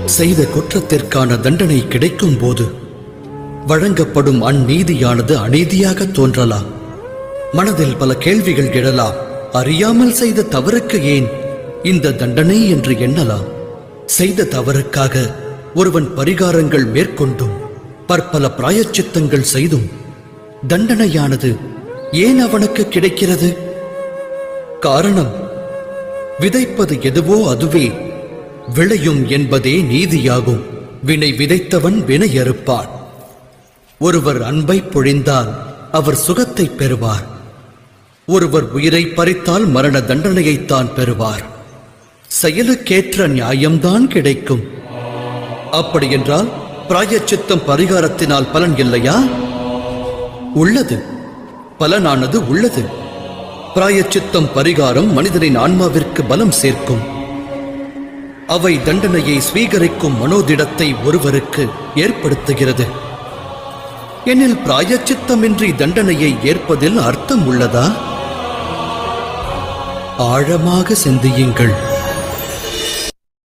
செய்த குற்றத்திற்கான தண்டனை கிடைக்கும் போது வழங்கப்படும் அந்நீதியானது அநீதியாக தோன்றலாம் மனதில் பல கேள்விகள் எழலாம் அறியாமல் செய்த தவறுக்கு ஏன் இந்த தண்டனை என்று எண்ணலாம் செய்த தவறுக்காக ஒருவன் பரிகாரங்கள் மேற்கொண்டும் பற்பல பிராயச்சித்தங்கள் செய்தும் தண்டனையானது ஏன் அவனுக்கு கிடைக்கிறது காரணம் விதைப்பது எதுவோ அதுவே விளையும் என்பதே நீதியாகும் வினை விதைத்தவன் வினை அறுப்பான் ஒருவர் அன்பை பொழிந்தால் அவர் சுகத்தை பெறுவார் ஒருவர் உயிரை பறித்தால் மரண தண்டனையைத்தான் பெறுவார் செயலுக்கேற்ற நியாயம்தான் கிடைக்கும் அப்படியென்றால் பிராயச்சித்தம் பரிகாரத்தினால் பலன் இல்லையா உள்ளது பலனானது உள்ளது பிராயச்சித்தம் பரிகாரம் மனிதனின் ஆன்மாவிற்கு பலம் சேர்க்கும் அவை தண்டனையை ஸ்வீகரிக்கும் மனோதிடத்தை ஒருவருக்கு ஏற்படுத்துகிறது எனில் பிராயச்சித்தமின்றி தண்டனையை ஏற்பதில் அர்த்தம் உள்ளதா ஆழமாக சிந்தியுங்கள்